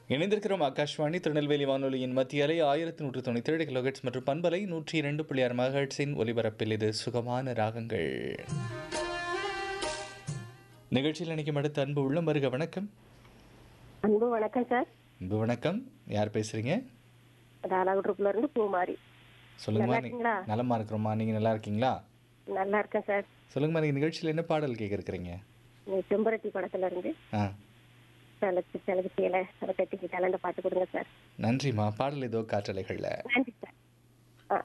இணைந்திருக்கிறோம் ஆகாஷ்வாணி திருநெல்வேலி வானொலியின் மத்திய அலை ஆயிரத்தி நூற்று தொண்ணூற்றி ஏழு கிலோஹெட்ஸ் மற்றும் பண்பலை நூற்றி இரண்டு புள்ளி ஆறு மகட்ஸின் ஒலிபரப்பில் இது சுகமான ராகங்கள் நிகழ்ச்சியில் நினைக்கும் அடுத்த அன்பு உள்ளம் வருக வணக்கம் அன்பு வணக்கம் சார் அன்பு வணக்கம் யார் பேசுறீங்க தாலாகுட்ருப்புல இருந்து பூமாரி சொல்லுங்கம்மா நல்லா நீ- இருக்கீங்களா? நலமா இருக்கிறோம்மா நீங்க நல்லா இருக்கீங்களா நல்லா இருக்கேன் சார் சொல்லுங்கம்மா நீங்க நிகழ்ச்சியில் என்ன பாடல் கேட்க இருக்கிறீங்க நீ செம்பருத்தி படத்துல இருந்து ஆ செலக்கு செலக்கு சேலை அதை கட்டிக்கிட்டால அந்த பாட்டு கொடுங்க சார் நன்றிம்மா பாடல் ஏதோ காற்றலைகளில் நன்றி சார்